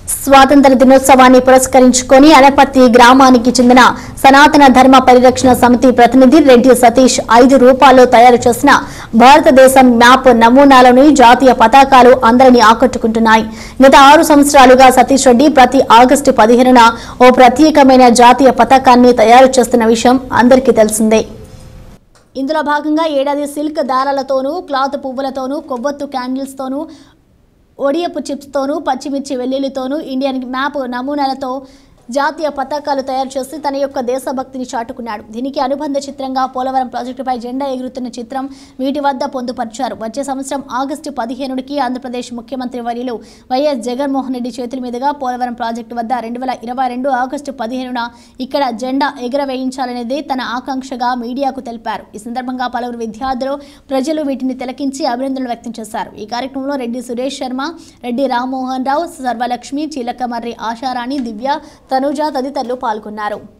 స్వాతంత్ర దినోత్సవాన్ని పురస్కరించుకొని అనపర్తి గ్రామానికి చెందిన సనాతన ధర్మ పరిరక్షణ సమితి ప్రతినిధి రెడ్డి సతీష్ ఐదు రూపాల్లో తయారు చేసిన భారతదేశం మ్యాప్ నమూనాలోని జాతీయ పతాకాలు అందరినీ ఆకట్టుకుంటున్నాయి గత ఆరు సంవత్సరాలుగా సతీష్ రెడ్డి ప్రతి ఆగస్టు పదిహేనున ఓ ప్రత్యేకమైన జాతీయ పతాకాన్ని తయారు చేస్తున్న విషయం అందరికీ తెలిసిందే ఇందులో భాగంగా ఏడాది సిల్క్ దారాలతోనూ క్లాత్ పువ్వులతోనూ కొవ్వొత్తు క్యాండిల్స్తోనూ ఒడియపు చిప్స్తోనూ పచ్చిమిర్చి వెల్లుల్లితోనూ ఇండియన్ మ్యాప్ నమూనాలతో జాతీయ పతాకాలు తయారు చేసి తన యొక్క దేశభక్తిని చాటుకున్నాడు దీనికి అనుబంధ చిత్రంగా పోలవరం ప్రాజెక్టుపై జెండా ఎగురుతున్న చిత్రం వీటి వద్ద పొందుపరిచారు వచ్చే సంవత్సరం ఆగస్టు పదిహేనుకి ఆంధ్రప్రదేశ్ ముఖ్యమంత్రి వర్యులు వైఎస్ జగన్మోహన్ రెడ్డి చేతుల మీదుగా పోలవరం ప్రాజెక్టు వద్ద రెండు వేల ఇరవై రెండు ఆగస్టు పదిహేనున ఇక్కడ జెండా ఎగురవేయించాలనేది తన ఆకాంక్షగా మీడియాకు తెలిపారు ఈ సందర్భంగా పలువురు విద్యార్థులు ప్రజలు వీటిని తిలకించి అభినందనలు వ్యక్తం చేశారు ఈ కార్యక్రమంలో రెడ్డి సురేష్ శర్మ రెడ్డి రామ్మోహన్ రావు సర్వలక్ష్మి చీలకమర్రి ఆశారాణి దివ్య తనుజ తదితరులు పాల్గొన్నారు